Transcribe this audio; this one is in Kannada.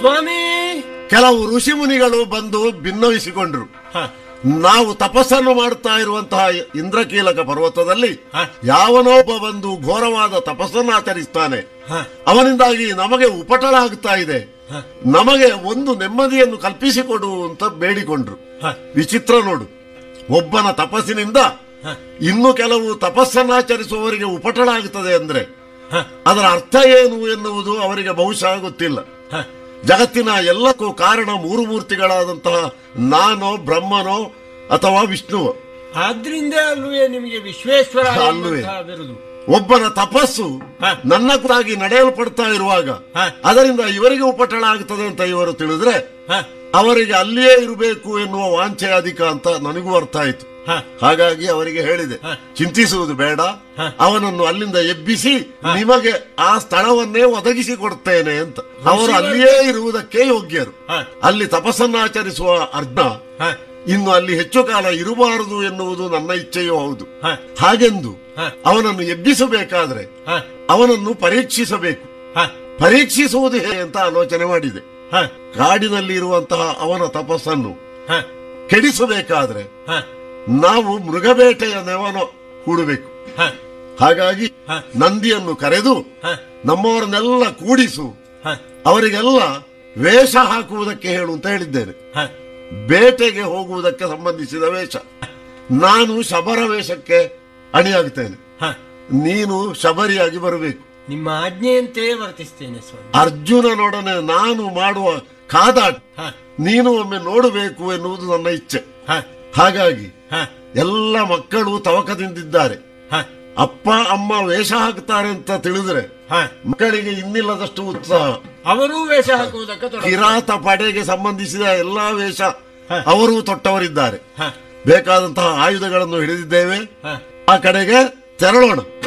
ಸ್ವಾಮಿ ಕೆಲವು ಋಷಿ ಮುನಿಗಳು ಬಂದು ಭಿನ್ನವಿಸಿಕೊಂಡ್ರು ಹ, ನಾವು ತಪಸ್ಸನ್ನು ಮಾಡುತ್ತಾ ಇರುವಂತಹ ಇಂದ್ರಕೀಲಕ ಪರ್ವತದಲ್ಲಿ ಹ. ಯಾವನೊಬ್ಬ ಬಂದು ಘೋರವಾದ ತಪಸ್ಸನ್ನು ಆಚರಿಸ್ತಾನೆ ಹ, ಅವನಿಂದಾಗಿ ನಮಗೆ ಉಪಟಳ ಆಗ್ತಾ ಇದೆ ಹ, ನಮಗೆ ಒಂದು ನೆಮ್ಮದಿಯನ್ನು ಕಲ್ಪಿಸಿಕೊಡು ಅಂತ ಬೇಡಿಕೊಂಡ್ರು ಹ, ವಿಚಿತ್ರ ನೋಡು ಒಬ್ಬನ ತಪಸ್ಸಿನಿಂದ ಹ, ಇನ್ನು ಕೆಲವು ತಪಸ್ಸನ್ನಾಚರಿಸುವವರಿಗೆ ಉಪಟಳ ಆಗುತ್ತದೆ ಅಂದ್ರೆ ಹ, ಅದರ ಅರ್ಥ ಏನು ಎನ್ನುವುದು ಅವರಿಗೆ ಬಹುಶಃ ಗೊತ್ತಿಲ್ಲ ಹ. ಜಗತ್ತಿನ ಎಲ್ಲಕ್ಕೂ ಕಾರಣ ಮೂರು ಮೂರ್ತಿಗಳಾದಂತಹ ನಾನೋ ಬ್ರಹ್ಮನೋ ಅಥವಾ ವಿಷ್ಣುವೋ ಆದ್ರಿಂದ ಅಲ್ವೇ ನಿಮಗೆ ವಿಶ್ವೇಶ್ವರ ಅಲ್ವೇ. ಎಂಬಂತಹ ಬಿರುದು ಒಬ್ಬನ ತಪಸ್ಸು ಹ. ನನ್ನ ಕುರಿತಾಗಿ ನಡೆಯಲ್ಪಡ್ತಾ ಇರುವಾಗ ಹ. ಅದರಿಂದ ಇವರಿಗೆ ಉಪಟಳ ಆಗ್ತದೆ ಅಂತ ಇವರು ತಿಳಿದ್ರೆ ಹ, ಅವರಿಗೆ ಅಲ್ಲಿಯೇ ಇರಬೇಕು ಎನ್ನುವ ವಾಂಛೆ ಅಧಿಕ ಅಂತ ನನಗೂ ಅರ್ಥ ಆಯ್ತು ಹ, ಹಾಗಾಗಿ ಅವರಿಗೆ ಹೇಳಿದೆ ಹ. ಚಿಂತಿಸುವುದು ಬೇಡ ಹ. ಅವನನ್ನು ಅಲ್ಲಿಂದ ಎಬ್ಬಿಸಿ ನಿಮಗೆ ಆ ಸ್ಥಳವನ್ನೇ ಒದಗಿಸಿ ಕೊಡ್ತೇನೆ ಅಂತ ಅವರು ಋಷಿಗಳು- ಅಲ್ಲಿಯೇ ಇರುವುದಕ್ಕೆ ಯೋಗ್ಯರು ಹ, ಅಲ್ಲಿ ತಪಸ್ಸನ್ನಾಚರಿಸುವ ಅರ್ಧ ಹ, ಇನ್ನು ಅಲ್ಲಿ ಹೆಚ್ಚು ಕಾಲ ಇರಬಾರದು ಎನ್ನುವುದು ನನ್ನ ಇಚ್ಛೆಯೂ ಹೌದು ಹ, ಹಾಗೆಂದು ಹ. ಅವನನ್ನು ಎಬ್ಬಿಸಬೇಕಾದ್ರೆ ಹ, ಅವನನ್ನು ಪರೀಕ್ಷಿಸಬೇಕು ಹ, ಪರೀಕ್ಷಿಸುವುದು ಹೇಗೆ ಅಂತ ಆಲೋಚನೆ ಮಾಡಿದೆ ಹ, ಕಾಡಿನಲ್ಲಿ ಇರುವಂತಹ ಅವನ ತಪಸ್ಸನ್ನು ಹ, ಕೆಡಿಸಬೇಕಾದ್ರೆ ಹ, ನಾವು ಮೃಗಬೇಟೆಯ ನೆವನ ಹೂಡಬೇಕು ಹ, ಹಾಗಾಗಿ ಹ. ನಂದಿಯನ್ನು ಕರೆದು ಹ, ನಮ್ಮವರನ್ನೆಲ್ಲ ಕೂಡಿಸು ಹ, ಅವರಿಗೆಲ್ಲ ವೇಷ ಹಾಕುವುದಕ್ಕೆ ಹೇಳು ಅಂತ ಹೇಳಿದ್ದೇನೆ ಹ, ಬೇಟೆಗೆ ಹೋಗುವುದಕ್ಕೆ ಸಂಬಂಧಿಸಿದ ವೇಷ ನಾನು ಶಬರ ವೇಷಕ್ಕೆ ಅಣಿಯಾಗುತ್ತೇನೆ ಹ. ನೀನು ಶಬರಿಯಾಗಿ ಬರಬೇಕು ನಿಮ್ಮ ಆಜ್ಞೆಯಂತೆ ವರ್ತಿಸ್ತೇನೆ ಸ್ವಾಮಿ ಅರ್ಜುನನೊಡನೆ ನಾನು ಮಾಡುವ ಕಾದಾಟ ಹ, ನೀನು ಒಮ್ಮೆ ನೋಡಬೇಕು ಎನ್ನುವುದು ನನ್ನ ಇಚ್ಛೆ ಹ, ಹಾಗಾಗಿ ಹ, ಎಲ್ಲ ಮಕ್ಕಳು ತವಕದಿಂದಿದ್ದಾರೆ ಹ, ಅಪ್ಪ ಅಮ್ಮ ವೇಷ ಹಾಕ್ತಾರೆ ಅಂತ ತಿಳಿದ್ರೆ ಹ. ಮಕ್ಕಳಿಗೆ ಇನ್ನಿಲ್ಲದಷ್ಟು ಉತ್ಸಾಹ ಅವರೂ ವೇಷ ಹಾಕುವುದಕ್ಕೆ ತೊಡಗುತ್ತಾರೆ. ಕಿರಾತ ಪಡೆಗೆ ಸಂಬಂಧಿಸಿದ ಎಲ್ಲಾ ವೇಷ ಹ. ಅವರೂ ತೊಟ್ಟವರಿದ್ದಾರೆ ಹ, ಬೇಕಾದಂತಹ ಆಯುಧಗಳನ್ನು ಹಿಡಿದಿದ್ದೇವೆ ಹ. ಆ ಕಡೆಗೆ ತೆರಳೋಣ